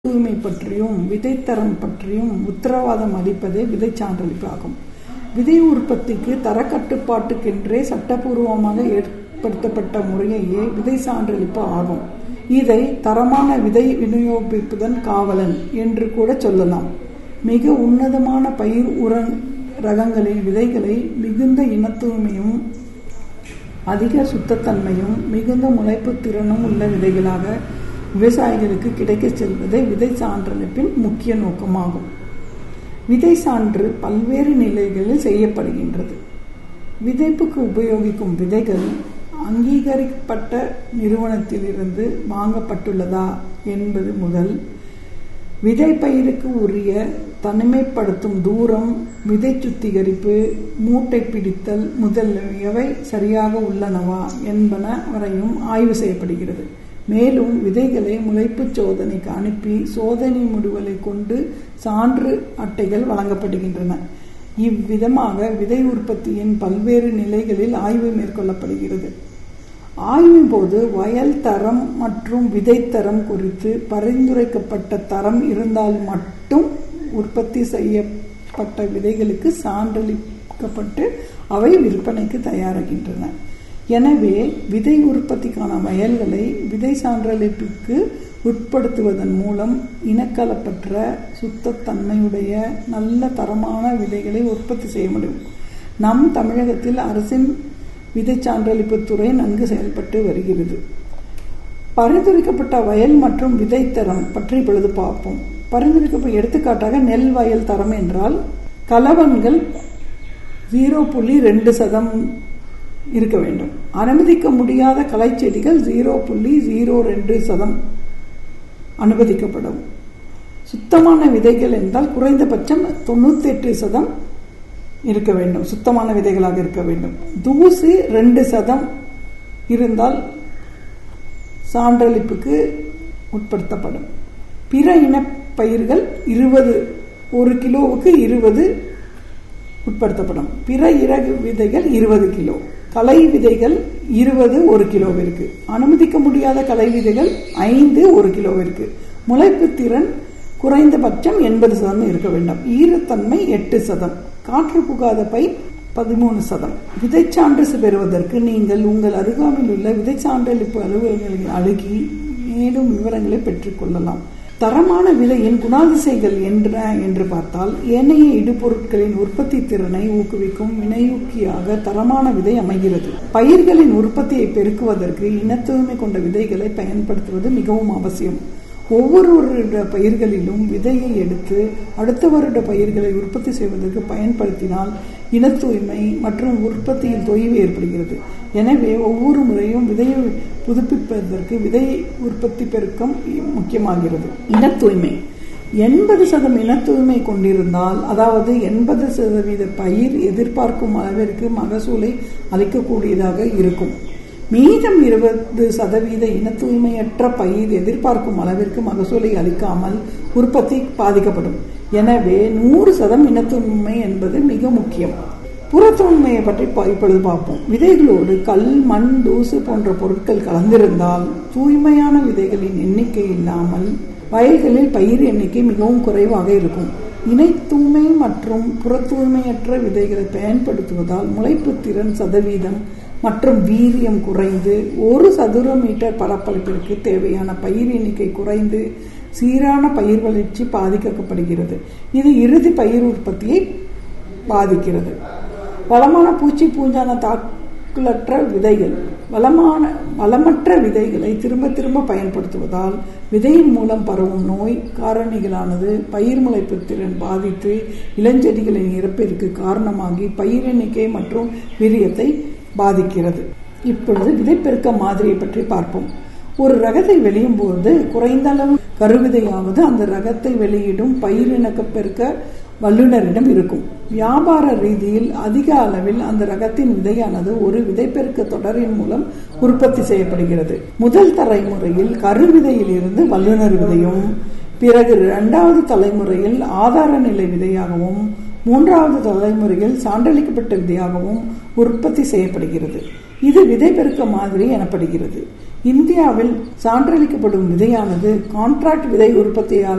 தூய்மை பற்றியும் விதைத்தரம் பற்றியும் உத்தரவாதம் அளிப்பதே விதைச் சான்றளிப்பு ஆகும் விதை உற்பத்திக்கு தரக்கட்டுப்பாட்டுக்கென்றே சட்டபூர்வமாக ஏற்படுத்தப்பட்ட முறையே விதை சான்றளிப்பு ஆகும் இதை தரமான விதை விநியோகிப்பதன் காவலன் என்று கூட சொல்லலாம் மிக உன்னதமான பயிர் உர ரகங்களின் விதைகளை மிகுந்த இனத்தூய்மையும் அதிக சுத்தத்தன்மையும் மிகுந்த முளைப்பு திறனும் உள்ள விதைகளாக விவசாயிகளுக்கு கிடைக்கச் செல்வதே விதை சான்றளிப்பின் முக்கிய நோக்கமாகும் விதை சான்று பல்வேறு நிலைகளில் செய்யப்படுகின்றது விதைப்புக்கு உபயோகிக்கும் விதைகள் அங்கீகரிக்கப்பட்ட நிறுவனத்திலிருந்து வாங்கப்பட்டுள்ளதா என்பது முதல் விதை பயிருக்கு உரிய தனிமைப்படுத்தும் தூரம் விதை சுத்திகரிப்பு மூட்டை பிடித்தல் முதலியவை சரியாக உள்ளனவா என்பன வரையும் ஆய்வு செய்யப்படுகிறது மேலும் விதைகளை முளைப்பு சோதனைக்கு அனுப்பி சோதனை முடிவுகளை கொண்டு சான்று அட்டைகள் வழங்கப்படுகின்றன இவ்விதமாக விதை உற்பத்தியின் பல்வேறு நிலைகளில் ஆய்வு மேற்கொள்ளப்படுகிறது ஆய்வின் போது வயல் தரம் மற்றும் விதை தரம் குறித்து பரிந்துரைக்கப்பட்ட தரம் இருந்தால் மட்டும் உற்பத்தி செய்யப்பட்ட விதைகளுக்கு சான்றளிக்கப்பட்டு அவை விற்பனைக்கு தயாராகின்றன எனவே விதை உற்பத்திக்கான வயல்களை விதை சான்றளிப்புக்கு உட்படுத்துவதன் மூலம் இனக்கலப்பற்ற சுத்தத்தன்மையுடைய நல்ல தரமான விதைகளை உற்பத்தி செய்ய முடியும் நம் தமிழகத்தில் அரசின் விதை சான்றளிப்பு துறை நன்கு செயல்பட்டு வருகிறது பரிந்துரைக்கப்பட்ட வயல் மற்றும் விதை தரம் பற்றி இப்பொழுது பார்ப்போம் பரிந்துரைக்கப்பட்ட எடுத்துக்காட்டாக நெல் வயல் தரம் என்றால் கலவன்கள் ஜீரோ புள்ளி ரெண்டு சதம் இருக்க வேண்டும் அனுமதிக்க முடியாத களைச்செடிகள் ஜீரோ புள்ளி ஜீரோ ரெண்டு சதம் அனுமதிக்கப்படும் சுத்தமான விதைகள் என்றால் குறைந்தபட்சம் தொண்ணூத்தி எட்டு சதம் இருக்க வேண்டும் சுத்தமான விதைகளாக இருக்க வேண்டும் தூசு ரெண்டு சதம் இருந்தால் சான்றளிப்புக்கு உட்படுத்தப்படும் பிற இன பயிர்கள் இருபது ஒரு கிலோவுக்கு இருபது உட்படுத்தப்படும் பிற இறகு விதைகள் இருபது கிலோ களை விதைகள் இருபது ஒரு கிலோவிற்கு அனுமதிக்க முடியாத களை விதைகள் ஐந்து ஒரு கிலோவிற்கு முளைப்பு திறன் குறைந்தபட்சம் எண்பது சதம் இருக்க வேண்டும் ஈரத்தன்மை எட்டு சதம் காற்று புகாத பை பதிமூணு சதம் விதைச்சான்று பெறுவதற்கு நீங்கள் உங்கள் அருகாமையில் உள்ள விதைச்சான்றளிப்பு அலுவலகங்களை அணுகி மேலும் விவரங்களை பெற்றுக்கொள்ளலாம் தரமான விதையின் குணாதிசைகள் என்ன என்று பார்த்தால் ஏனைய இடுபொருட்களின் உற்பத்தி திறனை ஊக்குவிக்கும் வினையூக்கியாக தரமான விதை அமைகிறது பயிர்களின் உற்பத்தியை பெருக்குவதற்கு இனத்தூய்மை கொண்ட விதைகளை பயன்படுத்துவது மிகவும் அவசியம் ஒவ்வொரு வருட பயிர்களிலும் விதையை எடுத்து அடுத்த வருட பயிர்களை உற்பத்தி செய்வதற்கு பயன்படுத்தினால் இன தூய்மை மற்றும் உற்பத்தியில் தொய்வு ஏற்படுகிறது எனவே ஒவ்வொரு முறையும் விதையை புதுப்பிப்பதற்கு விதை உற்பத்தி பெருக்கம் முக்கியமாகிறது இன தூய்மை எண்பது சதம் இன தூய்மை கொண்டிருந்தால் அதாவது எண்பது சதவீத பயிர் எதிர்பார்க்கும் அளவிற்கு மகசூலை அளிக்கக்கூடியதாக இருக்கும் மீதம் இருபது சதவீத இன தூய்மையற்ற பயிர் எதிர்பார்க்கும் அளவிற்கு மகசூலை அளிக்காமல் உற்பத்தி பாதிக்கப்படும் எனவே நூறு சதம் இன தூய்மை என்பது மிக முக்கியம் புற தூய்மையை பற்றி இப்பொழுது பார்ப்போம் விதைகளோடு கல் மண் தூசு போன்ற பொருட்கள் கலந்திருந்தால் தூய்மையான விதைகளின் எண்ணிக்கை இல்லாமல் வயல்களில் பயிர் எண்ணிக்கை மிகவும் குறைவாக இருக்கும் இணை தூய்மை மற்றும் புற தூய்மையற்ற விதைகளை பயன்படுத்துவதால் முளைப்பு திறன் சதவீதம் மற்றும் வீரியம் குறைந்து ஒரு சதுர மீட்டர் பரப்பளப்பிற்கு தேவையான பயிர் எண்ணிக்கை குறைந்து சீரான பயிர் வளர்ச்சி பாதிக்கப்படுகிறது இது இறுதி பயிர் உற்பத்தியை பாதிக்கிறது வளமான பூச்சி பூஞ்சான தாக்குலற்ற விதைகள் வளமான வளமற்ற விதைகளை திரும்ப திரும்ப பயன்படுத்துவதால் விதையின் மூலம் பரவும் நோய் காரணிகளானது பயிர் முளைப்பு திறன் பாதித்து இளஞ்செடிகளின் இறப்பிற்கு காரணமாகி பயிர் எண்ணிக்கை மற்றும் வீரியத்தை பாதிக்கிறது இப்பொழுது விதைப்பெருக்க மாதிரியை பற்றி பார்ப்போம் ஒரு ரகத்தை வெளியும் போது குறைந்த அளவு கருவிதையாவது அந்த ரகத்தை வெளியிடும் பயிரிணக்க பெருக்க வல்லுநரிடம் இருக்கும் வியாபார ரீதியில் அதிக அளவில் அந்த ரகத்தின் விதையானது ஒரு விதைப்பெருக்க தொடரின் மூலம் உற்பத்தி செய்யப்படுகிறது முதல் தலைமுறையில் கருவிதையில் இருந்து வல்லுநர் விதையும் பிறகு இரண்டாவது தலைமுறையில் ஆதார நிலை விதையாகவும் மூன்றாவது தலைமுறையில் சான்றளிக்கப்பட்ட விதையாகவும் உற்பத்தி செய்யப்படுகிறது இது விதை பெருக்க மாதிரி எனப்படுகிறது இந்தியாவில் சான்றளிக்கப்படும் விதையானது கான்ட்ராக்ட் விதை உற்பத்தியாளர்